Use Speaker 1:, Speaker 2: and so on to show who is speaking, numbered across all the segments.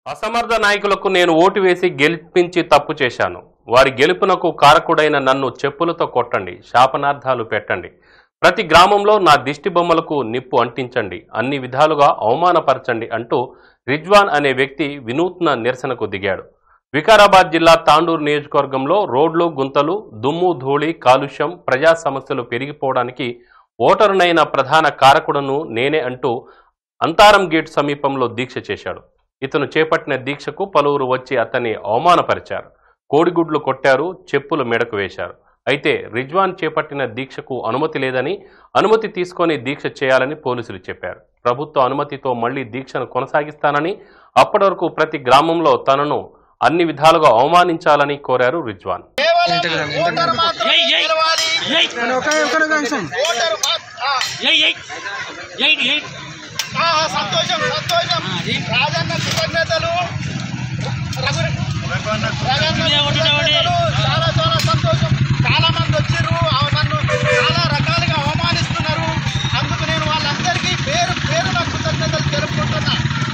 Speaker 1: అసమర్థ నాయకులకు నేను ఓటు వేసి గెలిపించి తప్పు చేశాను వారి గెలుపునకు కారకుడైన నన్ను చెప్పులతో కొట్టండి శాపనార్థాలు పెట్టండి ప్రతి గ్రామంలో నా దిష్టి బొమ్మలకు నిప్పు అంటించండి అన్ని విధాలుగా అవమానపరచండి అంటూ రిజ్వాన్ అనే వ్యక్తి వినూత్న నిరసనకు దిగాడు వికారాబాద్ జిల్లా తాండూరు నియోజకవర్గంలో రోడ్లు గుంతలు దుమ్ము ధూళి కాలుష్యం ప్రజా సమస్యలు పెరిగిపోవడానికి ఓటరునైన ప్రధాన కారకుడను నేనే అంటూ అంతారం గేట్ సమీపంలో దీక్ష చేశాడు ఇతను చేపట్టిన దీక్షకు పలువురు వచ్చి అతన్ని అవమానపరిచారు కోడిగుడ్లు కొట్టారు చెప్పులు మెడకు వేశారు అయితే రిజ్వాన్ చేపట్టిన దీక్షకు అనుమతి లేదని అనుమతి తీసుకొని దీక్ష చేయాలని పోలీసులు చెప్పారు ప్రభుత్వ అనుమతితో మళ్లీ దీక్షను కొనసాగిస్తానని అప్పటి వరకు ప్రతి గ్రామంలో తనను అన్ని విధాలుగా అవమానించాలని కోరారు రిజ్వాన్
Speaker 2: ఓటర్ మాత్రం
Speaker 3: ఏయ్, ఏయ్.
Speaker 2: గెలవాలి.
Speaker 3: ఏయ్
Speaker 2: ఓటర్ మా- ఆ,
Speaker 3: ఏయ్ ఏయ్ ఏయ్ ఏయ్
Speaker 2: ఆ, సంతోషం సంతోషం రాజన్న కృతజ్ఞతలు రఘు- రాజన్న
Speaker 3: ఇదే ఒకటి, ఇదే ఒకటి.
Speaker 2: కృతజ్ఞతలు. చాలా చాలా సంతోషం చాలా మంది వచ్చిర్రు ఆ, నన్ను చాలా రకాలుగా అవమానిస్తున్నారు అందుకు నేను వాళ్ళందరికీ పేరు పేరు నా కృతజ్ఞతలు తెలుపుకుంటున్నా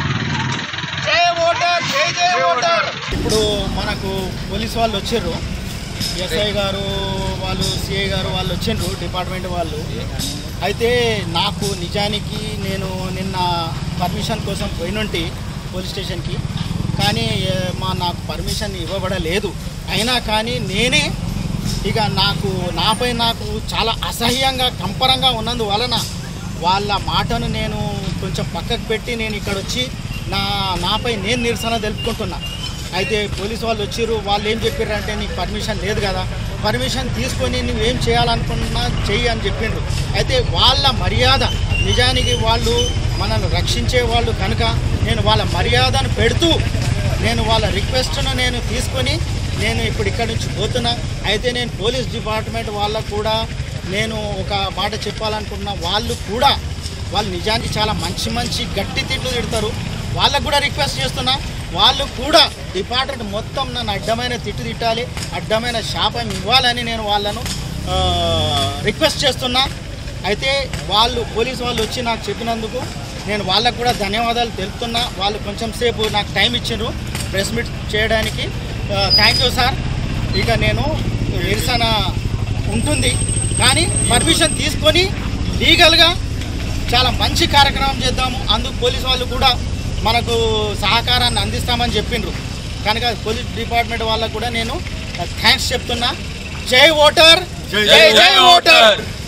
Speaker 2: జై ఓటర్ జై జై ఓటర్
Speaker 4: ఇప్పుడు మనకు పోలీస్ వాళ్ళు వచ్చిర్రు ఎస్ఐ గారు వాళ్ళు సిఐ గారు వాళ్ళు వచ్చిండ్రు డిపార్ట్మెంట్ వాళ్ళు అయితే నాకు నిజానికి నేను నిన్న పర్మిషన్ కోసం పోయినుంటి పోలీస్ స్టేషన్కి కానీ ఏ, మా నాకు పర్మిషన్ ఇవ్వబడలేదు అయినా కానీ నేనే ఇక నాకు నాపై నాకు చాలా అసహ్యంగా కంపరంగా ఉన్నందువలన వాళ్ళ మాటను నేను కొంచెం పక్కకు పెట్టి నేను ఇక్కడ వచ్చి నా నాపై నేను నిరసన తెలుపుకుంటున్నా అయితే పోలీసు వాళ్ళు వచ్చిర్రు వాళ్ళు ఏం చెప్పారంటే నీకు పర్మిషన్ లేదు కదా పర్మిషన్ తీసుకొని నువ్వేం చేయాలనుకున్నా చెయ్యి అని చెప్పిండ్రు అయితే వాళ్ళ మర్యాద నిజానికి వాళ్ళు మనల్ని రక్షించే వాళ్ళు కనుక నేను వాళ్ళ మర్యాదను పెడుతూ నేను వాళ్ళ రిక్వెస్ట్ను నేను తీసుకొని నేను ఇప్పుడు ఇక్కడి నుంచి పోతున్నా అయితే నేను పోలీస్ డిపార్ట్మెంట్ వాళ్ళకు కూడా నేను ఒక మాట చెప్పాలనుకున్నా వాళ్ళు కూడా వాళ్ళు నిజానికి చాలా మంచి మంచి గట్టి తిట్లు తిడతారు వాళ్ళకు కూడా రిక్వెస్ట్ చేస్తున్నా వాళ్ళు కూడా డిపార్ట్మెంట్ మొత్తం నన్ను అడ్డమైన తిట్టు తిట్టాలి అడ్డమైన శాపం ఇవ్వాలని నేను వాళ్ళను ఆ, రిక్వెస్ట్ చేస్తున్నా అయితే వాళ్ళు పోలీసు వాళ్ళు వచ్చి నాకు చెప్పినందుకు నేను వాళ్ళకు కూడా ధన్యవాదాలు తెలుపుతున్నా వాళ్ళు కొంచెం సేపు నాకు టైం ఇచ్చిండ్రు ప్రెస్ మీట్ చేయడానికి థ్యాంక్ యూ సార్ ఇక నేను నిరసన ఉంటుంది కానీ పర్మిషన్ తీసుకొని లీగల్గా చాలా మంచి కార్యక్రమం చేద్దాము అందుకు పోలీసు వాళ్ళు కూడా మనకు సహకారాన్ని అందిస్తామని చెప్పిండ్రు కనుక పోలీస్ డిపార్ట్మెంట్ వాళ్ళకు కూడా నేను థ్యాంక్స్ చెప్తున్నా జై ఓటర్ జై జై ఓటర్